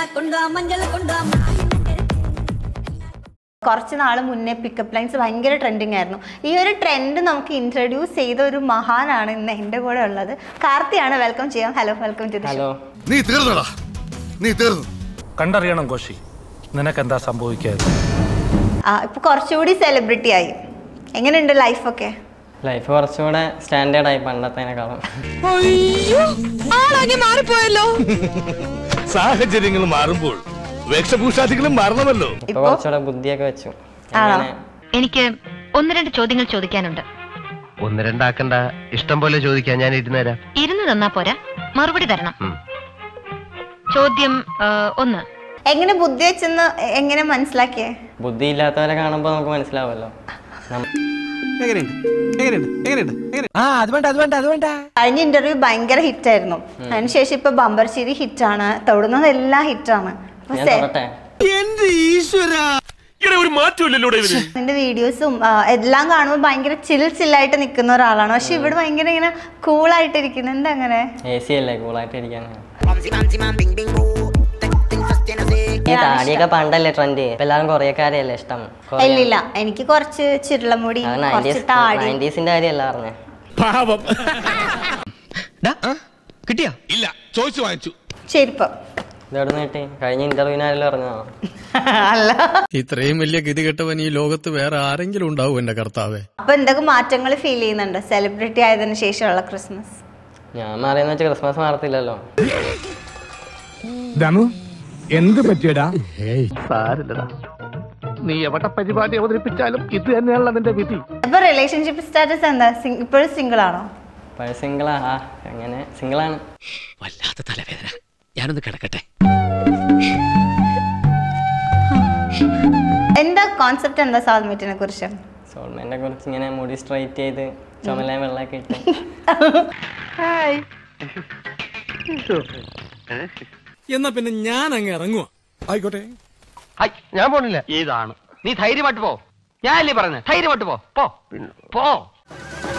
കൊണ്ടുവാ മഞ്ഞൾ കൊണ്ടുവാ കുറച്ച് നാൾ മുന്നേ പിക്കപ്പ് ലൈൻസ് ഭയങ്കര ട്രെൻഡിങ് ആയിരുന്നു ഈ ഒരു ട്രെൻഡ് നമുക്ക് ഇൻട്രൊഡ്യൂസ് ചെയ്ത ഒരു മഹാനാണ് ഇന്ന് എൻ്റെ കൂടെ ഉള്ളത് കാർത്തിയാണ് വെൽക്കം ചെയ്യാം ഹലോ വെൽക്കം ടു ഹലോ നീ തീർന്നടാ നീ തീർന്നു കണ്ടറിയണം കോശി നിനക്കെന്താ സംഭവിക്കാതെ ഇപ്പൊ കുറച്ചുകൂടി സെലിബ്രിറ്റി ആയി എങ്ങനെയുണ്ട് ലൈഫൊക്കെ ലൈഫ് കുറച്ചുകൂടെ സ്റ്റാൻഡേർഡ് ആയി പണ്ടത്തേനേക്കാളും സാഹചര്യങ്ങൾ മാറുമ്പോൾ വേഷഭൂഷാദികളും മാറണമല്ലോ ഇപ്പൊ കുറച്ചുകൂടെ ബുദ്ധിയൊക്കെ വെച്ചു അങ്ങനെ എനിക്ക് ഒന്ന് രണ്ട് ചോദ്യങ്ങൾ ചോദിക്കാനുണ്ട് ഒന്ന് രണ്ടാക്കണ്ട ഇഷ്ടം പോലെ ചോദിക്കാൻ ഞാൻ ഇരുന്നേരാം ഇരുന്ന് തന്നാ പോരാ മറുപടി തരണം ചോദ്യം ആ, ഒന്ന് എങ്ങനെ ബുദ്ധി വെച്ചെന്ന് എങ്ങനെ മനസ്സിലാക്കിയേ ബുദ്ധി ഇല്ലാത്തവരെ കാണുമ്പോൾ നമുക്ക് മനസ്സിലാവുമല്ലോ നം- കഴിഞ്ഞ ഇന്റർവ്യൂ ഭയങ്കര ഹിറ്റ് ആയിരുന്നു അതിനുശേഷം ഇപ്പൊ ബമ്പർശ്ശേരി ഹിറ്റാണ് തൊടുന്നത് എല്ലാം ഹിറ്റാണ് ഞാൻ തൊടട്ടെ ഒരു മാറ്റമില്ലല്ലോ ഇവര് നിന്റെ വീഡിയോസും എല്ലാം കാണുമ്പോൾ ഭയങ്കര ചിൽ ചില്ലായിട്ട് നിൽക്കുന്ന ഒരാളാണ് പക്ഷെ ഇവിടെ ഭയങ്കര ഇങ്ങനെ കൂളായിട്ട് ഇരിക്കുന്നു എന്താ അങ്ങനെ എ സി അല്ലേ കൂളായിട്ട് ഇരിക്കാൻ ഈ താടിയൊക്കെ പണ്ടല്ലേ ട്രെൻഡ് ഇപ്പൊ എല്ലാവരും കൊറിയക്കാരെയല്ലേ ഇഷ്ടം കൊറിയ- ഇല്ലില്ല എനിക്ക് കുറച്ച് ചിരുളമുടി അത് കുറച്ച് നയൻറ്റീസ് താടി നയൻറ്റീസിന്റെ കാര്യമല്ല പറഞ്ഞേ പാപം കിട്ടിയാ ഇല്ല ചോദിച്ചു വാങ്ങിച്ചു ചെരുപ്പ് ഇതെവിടെ നിന്ന് കിട്ടി കഴിഞ്ഞ ഇന്റർവ്യൂവിനാരല്ലോ പറഞ്ഞോ അല്ല ഇത്രയും വലിയ ഗതികെട്ടവൻ ഈ ലോകത്ത് വേറെ ആരെങ്കിലും ഉണ്ടാവും എന്റെ കർത്താവേ അപ്പൊ എന്തൊക്കെ മാറ്റങ്ങൾ ഫീൽ ചെയ്യുന്നുണ്ട് സെലിബ്രിറ്റി ആയതിനു ശേഷമുള്ള ക്രിസ്മസ് ഞാൻ മാറിയെന്ന് വെച്ചാൽ ക്രിസ്മസ് മാറത്തില്ലല്ലോ ദമു എന്ത് പറ്റിയടാ സാരില്ലടാ നീ എവിടെ പരിപാടി അവതരിപ്പിച്ചാലും ഇത് തന്നെയാണല്ലോ നിന്റെ വിധി അപ്പൊ റിലേഷൻഷിപ്പ് സ്റ്റാറ്റസ് എന്താ Sing- ഇപ്പോഴും സിംഗിൾ ആണോ പഴയ സിംഗിളാ ആ അങ്ങനെ സിംഗിളാണ് വല്ലാത്ത തലവേദന ഞാനൊന്ന് കിടക്കട്ടെ എന്താ കോൺസെപ്റ്റ് എന്താ സാൽമേറ്റിനെ കുറിച്ച് സോൾമേറ്റിനെ കുറിച്ച് ഇങ്ങനെ മുടി സ്ട്രൈറ്റ് ചെയ്ത് ചുമലാൻ വെള്ളമൊക്കെ ഇട്ട് എന്നാ പിന്നെ ഞാൻ അങ്ങ് ഇറങ്ങുവാ ആയിക്കോട്ടെ ഞാൻ പോണില്ല ഇതാണ് നീ ധൈര്യമായിട്ട് പോ ഞാനല്ലേ പറഞ്ഞത് ധൈര്യമായിട്ട് പോ പോ പോ